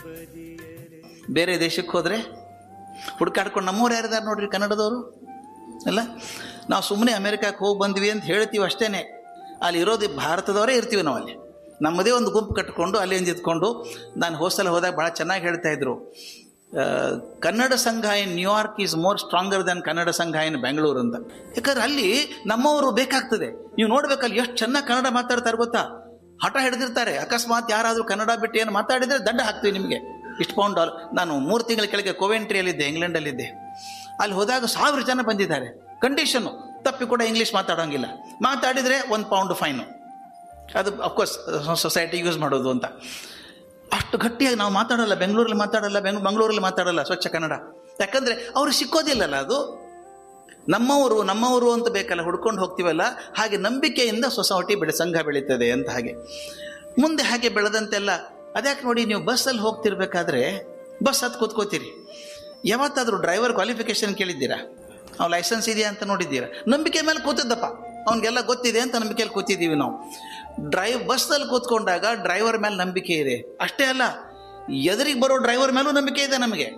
ಬೇರೆ ದೇಶಕ್ಕೆ ಹೋದರೆ ಹುಡುಕಾಡ್ಕೊಂಡು ನಮ್ಮವ್ರು ಯಾರಿದಾರೆ ನೋಡ್ರಿ ಕನ್ನಡದವರು ಅಲ್ಲ ನಾವು ಸುಮ್ಮನೆ ಅಮೇರಿಕಕ್ಕೆ ಹೋಗಿ ಬಂದ್ವಿ ಅಂತ ಹೇಳ್ತೀವಿ ಅಷ್ಟೇ ಅಲ್ಲಿ ಇರೋದು ಭಾರತದವರೇ ಇರ್ತೀವಿ ನಾವು ಅಲ್ಲಿ ನಮ್ಮದೇ ಒಂದು ಗುಂಪು ಕಟ್ಕೊಂಡು ಅಲ್ಲಿ ಇದ್ಕೊಂಡು ನಾನು ಹೋಸ್ಟೆಲ್ ಹೋದಾಗ ಭಾಳ ಚೆನ್ನಾಗಿ ಹೇಳ್ತಾ ಇದ್ರು ಆ, Kannada Sangha in New York is more stronger than Kannada Sangha in Bengaluru ಅಂತ ಯಾಕಂದ್ರೆ ಅಲ್ಲಿ ನಮ್ಮವರು ಬೇಕಾಗ್ತದೆ ನೀವು ನೋಡ್ಬೇಕಲ್ಲಿ ಎಷ್ಟು ಚೆನ್ನಾಗಿ ಕನ್ನಡ ಮಾತಾಡ್ತಾರೆ ಗೊತ್ತಾ ಹಠ ಹಿಡಿದಿರ್ತಾರೆ ಅಕಸ್ಮಾತ್ ಯಾರಾದರೂ ಕನ್ನಡ ಬಿಟ್ಟು ಏನು ಮಾತಾಡಿದರೆ ದಂಡ ಹಾಕ್ತೀವಿ ನಿಮಗೆ ಇಷ್ಟು ಪೌಂಡ್ ಡಾಲರ್ ನಾನು ಮೂರು ತಿಂಗಳ ಕೆಳಗೆ ಕೋವೆಂಟ್ರಿಯಲ್ಲಿದ್ದೆ ಇಂಗ್ಲೆಂಡಲ್ಲಿದ್ದೆ ಅಲ್ಲಿ ಹೋದಾಗ ಸಾವಿರ ಜನ ಬಂದಿದ್ದಾರೆ ಕಂಡೀಷನ್ನು ತಪ್ಪಿ ಕೂಡ ಇಂಗ್ಲೀಷ್ ಮಾತಾಡೋಂಗಿಲ್ಲ ಮಾತಾಡಿದರೆ ಒಂದು ಪೌಂಡ್ ಫೈನು ಅದು ಅಫ್ಕೋರ್ಸ್ ಸೊಸೈಟಿ ಯೂಸ್ ಮಾಡೋದು ಅಂತ ಅಷ್ಟು ಗಟ್ಟಿಯಾಗಿ ನಾವು ಮಾತಾಡಲ್ಲ ಬೆಂಗಳೂರಲ್ಲಿ ಮಾತಾಡಲ್ಲ ಬೆಂಗ್ ಮಂಗಳೂರಲ್ಲಿ ಮಾತಾಡಲ್ಲ ಸ್ವಚ್ಛ ಕನ್ನಡ ಯಾಕಂದರೆ ಅವ್ರು ಸಿಕ್ಕೋದಿಲ್ಲಲ್ಲ ಅದು ನಮ್ಮವರು ನಮ್ಮವರು ಅಂತ ಬೇಕಲ್ಲ ಹುಡ್ಕೊಂಡು ಹೋಗ್ತೀವಲ್ಲ ಹಾಗೆ ನಂಬಿಕೆಯಿಂದ ಸೊಸೈಟಿ ಬೆಳೆ ಸಂಘ ಬೆಳೀತದೆ ಅಂತ ಹಾಗೆ ಮುಂದೆ ಹಾಗೆ ಬೆಳೆದಂತೆಲ್ಲ ಅದ್ಯಾಕೆ ನೋಡಿ ನೀವು ಬಸ್ಸಲ್ಲಿ ಹೋಗ್ತಿರ್ಬೇಕಾದ್ರೆ ಬಸ್ ಹತ್ತು ಕೂತ್ಕೋತೀರಿ ಯಾವತ್ತಾದರೂ ಡ್ರೈವರ್ ಕ್ವಾಲಿಫಿಕೇಶನ್ ಕೇಳಿದ್ದೀರಾ ಅವ್ನು ಲೈಸೆನ್ಸ್ ಇದೆಯಾ ಅಂತ ನೋಡಿದ್ದೀರಾ ನಂಬಿಕೆ ಮೇಲೆ ಕೂತಿದ್ದಪ್ಪ ಅವನಿಗೆಲ್ಲ ಗೊತ್ತಿದೆ ಅಂತ ನಂಬಿಕೆಯಲ್ಲಿ ಕೂತಿದ್ದೀವಿ ನಾವು ಡ್ರೈವ್ ಬಸ್ಸಲ್ಲಿ ಕೂತ್ಕೊಂಡಾಗ ಡ್ರೈವರ್ ಮೇಲೆ ನಂಬಿಕೆ ಇದೆ ಅಷ್ಟೇ ಅಲ್ಲ ಎದುರಿಗೆ ಬರೋ ಡ್ರೈವರ್ ಮೇಲೂ ನಂಬಿಕೆ ಇದೆ ನಮಗೆ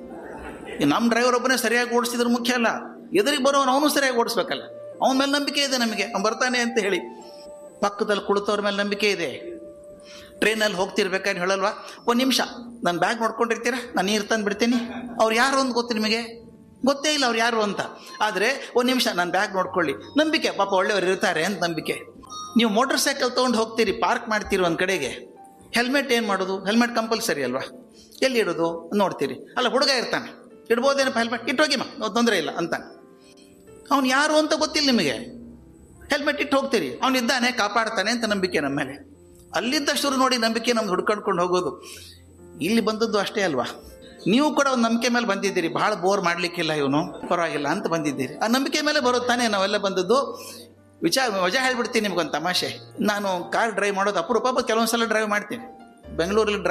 ಈ ನಮ್ಮ ಡ್ರೈವರ್ ಒಬ್ಬನೇ ಸರಿಯಾಗಿ ಓಡಿಸಿದ್ರೆ ಮುಖ್ಯ ಅಲ್ಲ ಎದುರಿಗೆ ಬರೋನು ಅವನು ಸರಿಯಾಗಿ ಓಡಿಸ್ಬೇಕಲ್ಲ ಅವನ ಮೇಲೆ ನಂಬಿಕೆ ಇದೆ ನಮಗೆ ಅವ್ನು ಬರ್ತಾನೆ ಅಂತ ಹೇಳಿ ಪಕ್ಕದಲ್ಲಿ ಕುಳಿತವ್ರ ಮೇಲೆ ನಂಬಿಕೆ ಇದೆ ಟ್ರೈನಲ್ಲಿ ಹೋಗ್ತಿರ್ಬೇಕಾದ್ರೆ ಹೇಳಲ್ವಾ ಒಂದು ನಿಮಿಷ ನಾನು ಬ್ಯಾಗ್ ನೋಡ್ಕೊಂಡಿರ್ತೀರಾ ನಾನು ನೀರು ತಂದು ಬಿಡ್ತೀನಿ ಅವ್ರು ಯಾರು ಅಂತ ಗೊತ್ತು ನಿಮಗೆ ಗೊತ್ತೇ ಇಲ್ಲ ಅವ್ರು ಯಾರು ಅಂತ ಆದರೆ ಒಂದು ನಿಮಿಷ ನಾನು ಬ್ಯಾಗ್ ನೋಡ್ಕೊಳ್ಳಿ ನಂಬಿಕೆ ಪಾಪ ಒಳ್ಳೆಯವ್ರು ಇರ್ತಾರೆ ಅಂತ ನಂಬಿಕೆ ನೀವು ಮೋಟರ್ ಸೈಕಲ್ ತೊಗೊಂಡು ಹೋಗ್ತೀರಿ ಪಾರ್ಕ್ ಮಾಡ್ತೀರಿ ಒಂದು ಕಡೆಗೆ ಹೆಲ್ಮೆಟ್ ಏನು ಮಾಡೋದು ಹೆಲ್ಮೆಟ್ ಕಂಪಲ್ಸರಿ ಅಲ್ವಾ ಎಲ್ಲಿ ಇಡೋದು ನೋಡ್ತೀರಿ ಅಲ್ಲ ಹುಡುಗ ಇರ್ತಾನೆ ಇಡ್ಬೋದೇನಪ್ಪ ಹೆಲ್ಮೆಟ್ ಇಟ್ಟೋಗಿಮ್ಮ ತೊಂದರೆ ಇಲ್ಲ ಅಂತಾನೆ ಅವ್ನು ಯಾರು ಅಂತ ಗೊತ್ತಿಲ್ಲ ನಿಮಗೆ ಹೆಲ್ಮೆಟ್ ಇಟ್ಟು ಹೋಗ್ತೀರಿ ಅವ್ನು ಇದ್ದಾನೆ ಕಾಪಾಡ್ತಾನೆ ಅಂತ ನಂಬಿಕೆ ನಮ್ಮ ಮೇಲೆ ಅಲ್ಲಿದ್ದಷ್ಟು ನೋಡಿ ನಂಬಿಕೆ ನಮ್ದು ಹುಡ್ಕೊಂಡ್ಕೊಂಡು ಹೋಗೋದು ಇಲ್ಲಿ ಬಂದದ್ದು ಅಷ್ಟೇ ಅಲ್ವಾ ನೀವು ಕೂಡ ಒಂದು ನಂಬಿಕೆ ಮೇಲೆ ಬಂದಿದ್ದೀರಿ ಭಾಳ ಬೋರ್ ಮಾಡಲಿಕ್ಕಿಲ್ಲ ಇವನು ಪರವಾಗಿಲ್ಲ ಅಂತ ಬಂದಿದ್ದೀರಿ ಆ ನಂಬಿಕೆ ಮೇಲೆ ಬರೋದು ತಾನೇ ನಾವೆಲ್ಲ ಬಂದದ್ದು ವಿಚಾರ ವಜಾ ಹೇಳ್ಬಿಡ್ತೀನಿ ನಿಮ್ಗೊಂದು ತಮಾಷೆ ನಾನು ಕಾರ್ ಡ್ರೈವ್ ಮಾಡೋದು ಅಪರೂಪ ಕೆಲವೊಂದು ಸಲ ಡ್ರೈವ್ ಮಾಡ್ತೀನಿ ಬೆಂಗಳೂರಲ್ಲಿ ಡ್ರೈವ್